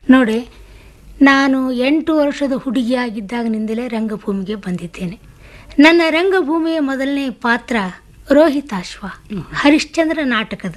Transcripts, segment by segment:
ನೋಡಿ ನಾನು ಎಂಟು ವರ್ಷದ ಹುಡುಗಿಯಾಗಿದ್ದಾಗಿನಿಂದಲೇ ರಂಗಭೂಮಿಗೆ ಬಂದಿದ್ದೇನೆ ನನ್ನ ರಂಗಭೂಮಿಯ ಮೊದಲನೇ ಪಾತ್ರ ರೋಹಿತಾಶ್ವ ಹರಿಶ್ಚಂದ್ರ ನಾಟಕದ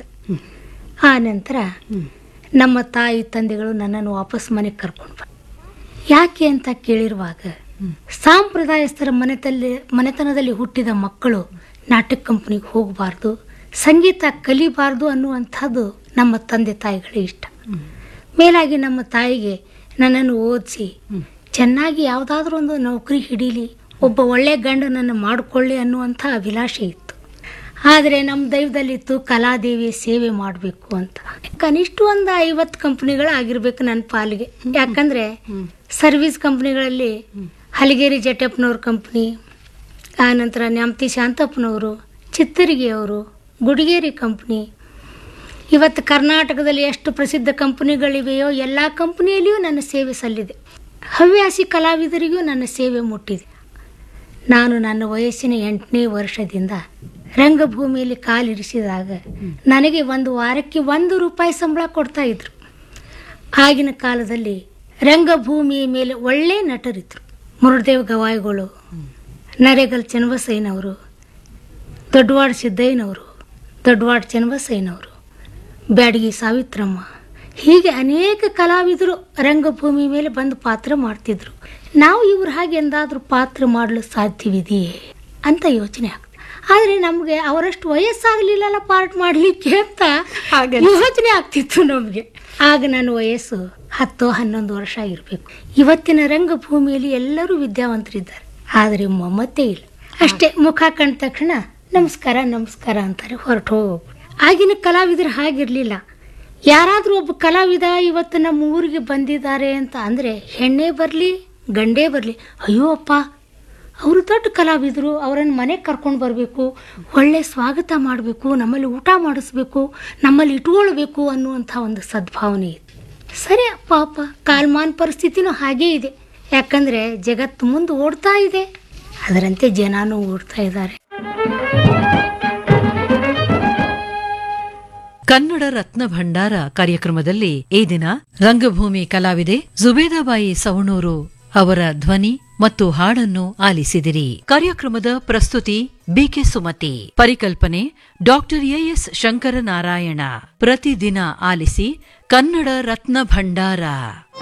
ಆ ನಂತರ ನಮ್ಮ ತಾಯಿ ತಂದೆಗಳು ನನ್ನನ್ನು ವಾಪಸ್ ಮನೆಗೆ ಕರ್ಕೊಂಡು ಬಂದ್ರು ಯಾಕೆ ಅಂತ ಕೇಳಿರುವಾಗ ಸಾಂಪ್ರದಾಯಸ್ಥರ ಮನೆತಲ್ಲಿ ಮನೆತನದಲ್ಲಿ ಹುಟ್ಟಿದ ಮಕ್ಕಳು ನಾಟಕ ಕಂಪ್ನಿಗೆ ಹೋಗಬಾರ್ದು ಸಂಗೀತ ಕಲಿಬಾರ್ದು ಅನ್ನುವಂಥದ್ದು ನಮ್ಮ ತಂದೆ ತಾಯಿಗಳ ಇಷ್ಟ ಮೇಲಾಗಿ ನಮ್ಮ ತಾಯಿಗೆ ನನ್ನನ್ನು ಓದಿಸಿ ಚೆನ್ನಾಗಿ ಯಾವುದಾದ್ರೂ ಒಂದು ನೌಕರಿ ಹಿಡೀಲಿ ಒಬ್ಬ ಒಳ್ಳೆ ಗಂಡನನ್ನು ಮಾಡಿಕೊಳ್ಳಿ ಅನ್ನುವಂಥ ಅಭಿಲಾಷೆ ಇತ್ತು ಆದರೆ ನಮ್ಮ ದೈವದಲ್ಲಿತ್ತು ಕಲಾದೇವಿ ಸೇವೆ ಮಾಡಬೇಕು ಅಂತ ಕನಿಷ್ಠ ಒಂದು ಐವತ್ತು ಕಂಪ್ನಿಗಳು ಆಗಿರ್ಬೇಕು ನನ್ನ ಪಾಲಿಗೆ ಯಾಕಂದರೆ ಸರ್ವಿಸ್ ಕಂಪ್ನಿಗಳಲ್ಲಿ ಹಲಗೇರಿ ಜಟಪ್ಪನವ್ರ ಕಂಪ್ನಿ ಆನಂತರ ನ್ಯಾಮತಿ ಶಾಂತಪ್ಪನವರು ಚಿತ್ತರಿಗೆಯವರು ಗುಡಿಗೇರಿ ಕಂಪ್ನಿ ಇವತ್ತು ಕರ್ನಾಟಕದಲ್ಲಿ ಎಷ್ಟು ಪ್ರಸಿದ್ಧ ಕಂಪನಿಗಳಿವೆಯೋ ಎಲ್ಲ ಕಂಪನಿಯಲ್ಲಿಯೂ ನನ್ನ ಸೇವೆ ಸಲ್ಲಿದೆ ಹವ್ಯಾಸಿ ಕಲಾವಿದರಿಗೂ ನನ್ನ ಸೇವೆ ಮುಟ್ಟಿದೆ ನಾನು ನನ್ನ ವಯಸ್ಸಿನ ಎಂಟನೇ ವರ್ಷದಿಂದ ರಂಗಭೂಮಿಯಲ್ಲಿ ಕಾಲಿರಿಸಿದಾಗ ನನಗೆ ಒಂದು ವಾರಕ್ಕೆ ಒಂದು ರೂಪಾಯಿ ಸಂಬಳ ಕೊಡ್ತಾ ಇದ್ರು ಆಗಿನ ಕಾಲದಲ್ಲಿ ರಂಗಭೂಮಿಯ ಮೇಲೆ ಒಳ್ಳೆ ನಟರಿದ್ರು ಮುರುಡದೇವ್ ಗವಾಯಿಗಳು ನರೇಗಲ್ ಚನ್ನಬಸಯ್ಯನವರು ದೊಡ್ಡವಾಡ ಸಿದ್ದಯ್ಯನವರು ದೊಡ್ಡವಾಡ ಚನ್ನಬಸಯ್ಯನವರು ಬ್ಯಾಡಗಿ ಸಾವಿತ್ರಮ್ಮ ಹೀಗೆ ಅನೇಕ ಕಲಾವಿದರು ರಂಗಭೂಮಿ ಮೇಲೆ ಬಂದು ಪಾತ್ರ ಮಾಡ್ತಿದ್ರು ನಾವು ಇವ್ರ ಹಾಗೆ ಎಂದಾದರೂ ಪಾತ್ರ ಮಾಡಲು ಸಾಧ್ಯವಿದೆಯೇ ಅಂತ ಯೋಚನೆ ಆಗ್ತದೆ ಆದರೆ ನಮಗೆ ಅವರಷ್ಟು ವಯಸ್ಸಾಗಲಿಲ್ಲಲ್ಲ ಪಾರ್ಟ್ ಮಾಡಲಿಕ್ಕೆ ಅಂತ ಯೋಚನೆ ಆಗ್ತಿತ್ತು ನಮಗೆ ಆಗ ನನ್ನ ವಯಸ್ಸು ಹತ್ತು ಹನ್ನೊಂದು ವರ್ಷ ಇರಬೇಕು ಇವತ್ತಿನ ರಂಗಭೂಮಿಯಲ್ಲಿ ಎಲ್ಲರೂ ವಿದ್ಯಾವಂತರಿದ್ದಾರೆ ಆದರೆ ಮಮತೆ ಇಲ್ಲ ಅಷ್ಟೇ ಮುಖ ಕಂಡ ತಕ್ಷಣ ನಮಸ್ಕಾರ ನಮಸ್ಕಾರ ಅಂತಾರೆ ಹೊರಟು ಹೋಗ್ಬಿಡು ಆಗಿನ ಕಲಾವಿದರು ಹಾಗಿರಲಿಲ್ಲ ಯಾರಾದರೂ ಒಬ್ಬ ಕಲಾವಿದ ಇವತ್ತು ನಮ್ಮ ಊರಿಗೆ ಬಂದಿದ್ದಾರೆ ಅಂತ ಅಂದರೆ ಹೆಣ್ಣೇ ಬರಲಿ ಗಂಡೇ ಬರಲಿ ಅಯ್ಯೋ ಅಪ್ಪ ಅವರು ದೊಡ್ಡ ಕಲಾವಿದರು ಅವರನ್ನು ಮನೆಗೆ ಕರ್ಕೊಂಡು ಬರಬೇಕು ಒಳ್ಳೆ ಸ್ವಾಗತ ಮಾಡಬೇಕು ನಮ್ಮಲ್ಲಿ ಊಟ ಮಾಡಿಸ್ಬೇಕು ನಮ್ಮಲ್ಲಿ ಇಟ್ಕೊಳ್ಬೇಕು ಅನ್ನುವಂಥ ಒಂದು ಸದ್ಭಾವನೆ ಇದೆ ಸರಿ ಅಪ್ಪ ಅಪ್ಪ ಕಾಲ್ಮಾನ್ ಪರಿಸ್ಥಿತಿನೂ ಹಾಗೇ ಇದೆ ಯಾಕಂದರೆ ಜಗತ್ತು ಮುಂದೆ ಓಡ್ತಾ ಇದೆ ಅದರಂತೆ ಜನನೂ ಓಡ್ತಾ ಇದ್ದಾರೆ ಕನ್ನಡ ರತ್ನ ಭಂಡಾರ ಕಾರ್ಯಕ್ರಮದಲ್ಲಿ ಈ ದಿನ ರಂಗಭೂಮಿ ಕಲಾವಿದೆ ಜುಬೇದಾಬಾಯಿ ಸವಣೂರು ಅವರ ಧ್ವನಿ ಮತ್ತು ಹಾಡನ್ನು ಆಲಿಸಿದಿರಿ ಕಾರ್ಯಕ್ರಮದ ಪ್ರಸ್ತುತಿ ಬಿಕೆ ಸುಮತಿ ಪರಿಕಲ್ಪನೆ ಡಾಕ್ಟರ್ ಎಎಸ್ ಶಂಕರನಾರಾಯಣ ಪ್ರತಿದಿನ ಆಲಿಸಿ ಕನ್ನಡ ರತ್ನ ಭಂಡಾರ